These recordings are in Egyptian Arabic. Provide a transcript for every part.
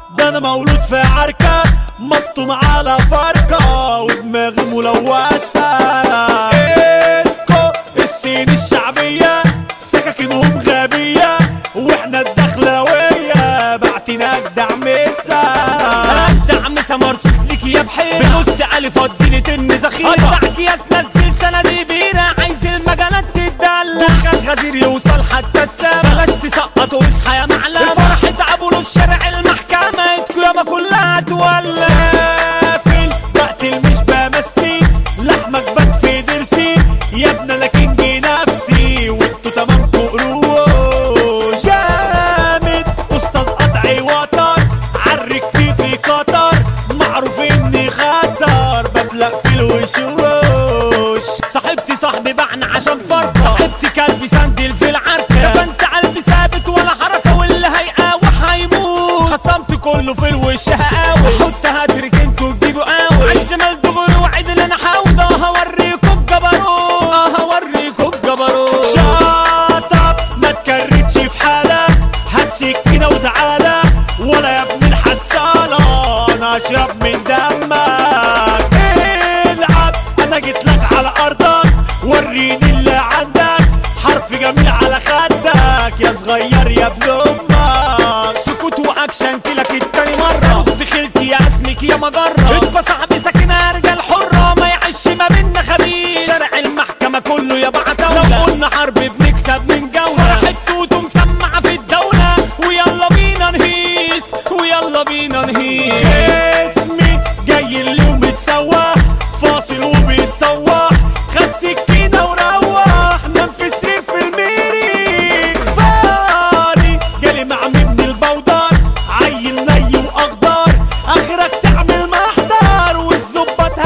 ده انا مولود في عركة مفطوم على فرقة ودماغي ملوثة ايدكو السين الشعبية سكاكينهم غبية واحنا الدخلاوية بعتين اجدع مسا ابدع مسا مرصوص ليك يا بحيرة بنص الف اديني تن ذخيرة ادعك يا نزل سنة دي بيرة عايز المجالات تتدلع دخل غزير يوصل حتى السما بلاش تسقط واصحى يا معلم فرحة ابو نص شارع المحكمة ايدكو يابا كلها تولع سافل بقتل مش بمسي لحمك بات في درسي يا ابن انا كينج نفسي وانتوا تمامكوا قروش جامد استاذ قطعي وطر عالركبي في قطر معروف اني خطر بفلق في الوشوش صاحبتي صاحبي بعنا عشان فرق صاحبتي كلبي سندل في العركة فانت قلبي ثابت ولا حركة واللي هيقاوح هيموت خصمت كله في الوش هقاوي حط هاترك انتوا تجيبوا قوي عالشمال دغري وعدل انا حاوضة هوريكوا الجبروت اه هوريكوا الجبروت شاطب ما تكرتش في حالة هات سكينة وتعالى ولا يا ابن الحسالة انا اشرب من دمك العب انا جيت لك على ارضك وريني اللي عندك حرف جميل على خدك يا صغير يا ابن امك سكوت واكشن كلك التاني مرة دخلتي يا اسمك يا مجرة انت صاحبي ساكنة رجال حرة ما يعيش ما بينا خبيث شارع المحكمة كله يا بعتولة لو قلنا حرب بنكسب من جولة فرحة توتو مسمعة في الدولة ويلا بينا نهيس ويلا بينا نهيس اسمي جاي اليوم متسوح فاصل وبيتطوح خد سكينة وروح نام في سرير في الميري فاري جالي مع من البودر عيل ني واخضر اخرك تعمل محضر والظباط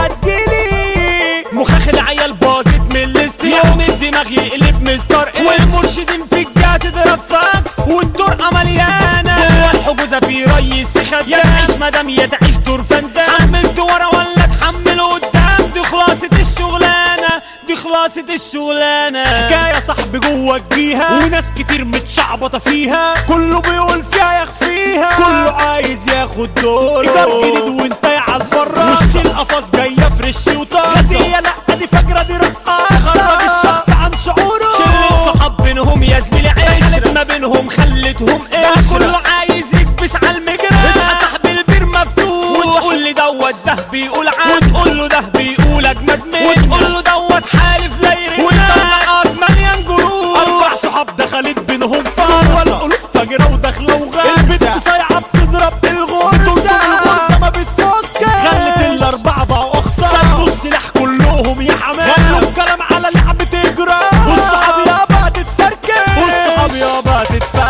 هتجيلي مخاخ العيال باظت من الاستياء الدماغ يقلب مستر اكس والمرشدين في الجهة تضرب فاكس والطرقة مليانة جوه الحجوزة في ريس خد يا تعيش مدام يا تعيش دور فندان حملت ورا ولا تحمل قدام دي خلاصة الشغلانة دي خلاصة الشغلانة حكاية صاحبي جوه جيها وناس كتير متشعبطة فيها كله بيقول فيها يخفيها كله عايز ياخد دور ايجار جديد وانت على الفرة وش القفص جاية فريش وطازة غازية لا دي فاكرة دي رقاصة خرج الشخص عن شعوره شلة صحاب بينهم يا زميلي عشرة ما بينهم خلتهم ايش كله عايز يكبس على المجرى اصحى صاحب البير مفتوح وتقول لي دوت ده بيقول عاد وتقول له ده بيقول اجمد منك وتقول له دوت حالف لا يريد ويطلعك مليان جروح اربع صحاب دخلت بينهم فرصة والقلوب فجرة وداخلة وغارسة البنت صايعة بتضرب الغرزة الغرزة ما بتفك خلت الاربعة بقوا اخسر سلموا السلاح كلهم يا حمام خلوا الكلام على لعبة اجرام والصحاب يابا تتفركش والصحاب يابا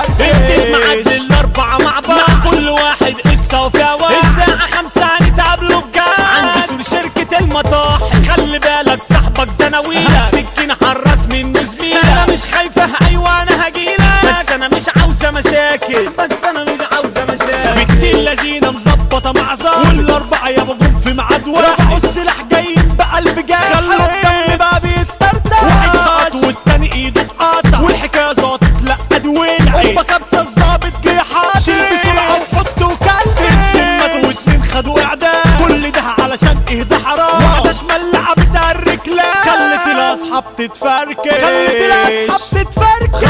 انت معد تتفركش الاربعة مع بعض مع كل واحد قصة وفيها واحد الساعة خمسة هنتقابلوا بجد عند سور شركة المطاح خلي بالك صاحبك ده ناويلك سكين حراس منه زميلك انا مش خايفة ايوه انا هجيلك بس انا مش عاوزة مشاكل بس انا مش عاوزة مشاكل بنت اللذينة مظبطة مع زار والاربعة يابا جم في ميعاد واحد رفعوا السلاح جايين بقلب جاح خلوا الدم بقى بيترتع واحد سقط والتاني ايده اتقطع والحكاية ظبطت لا ادي ولعت هوبا كبسة الظابط جه حاطط شيل بسرعة وحط وكلب اتنين ماتوا واتنين خدوا اعدام كل ده علشان اهدى حرام واحدة شمال لعبتها الرجلان خلت الاصحاب تتفركش خلت الاصحاب تتفركش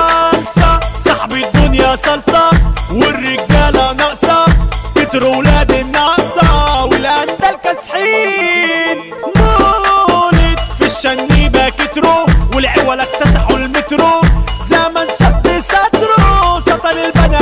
خالصة صاحبي الدنيا صلصة والرجالة ناقصة كتروا ولاد الناقصة والاندال كاسحين مولد في الشنيبة كتروا والعوالة اكتسحوا المترو زمن شد صدره سطل البني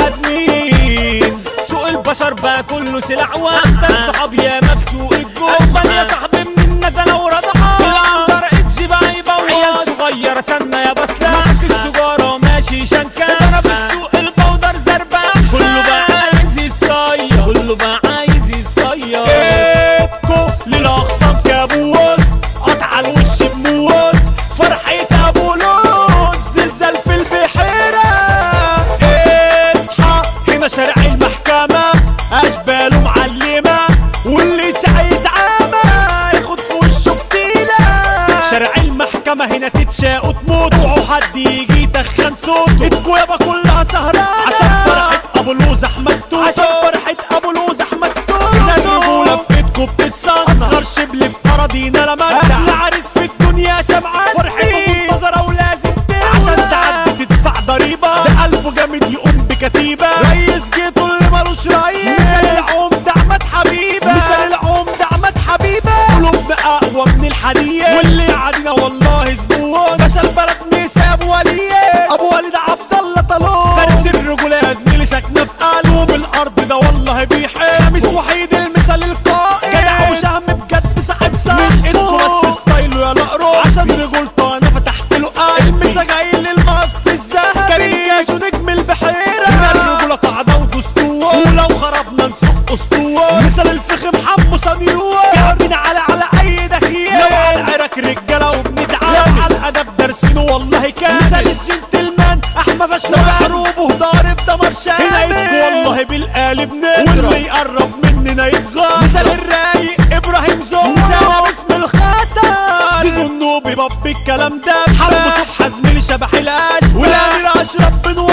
ادمين سوق البشر بقى كله سلع واحدة الصحاب يا مبسوق الجو اجمل يا صاحبي من الندى لو رضعها العنبر اتش بقى يبوظ عيال صغيرة سنة يا بسلة ماسك السجارة ماشي شنكة ضرب السوق البودر زربة كله بقى عايز يصير كله بقى عايز يصير ايدكو للاخصام كابوس قطع الوش بموز فرحة ابو لوز زلزال في البحيرة اصحى هنا شارع المحكمة اشباله معلمة واللي سعيد عامة ياخد في وشه فتيلة شارع المحكمة هنا تتشاق وتموت اوعوا حد يجي يدخن صوته ايدكو يابا كلها سهرانة عشان فرحة ابو لوز احمد توتو عشان فرحة ابو كامل مثال الجنتلمان احمى فشوى حروبه ضارب دمر شامل هنا والله بالقالب نضرب واللي يقرب مننا يتغاظ مثال الرايق ابراهيم زوم مثال باسم الخطر زيزو النوبي باب الكلام ده حمو صبحة زميلي شبح القش والامير اشرف بن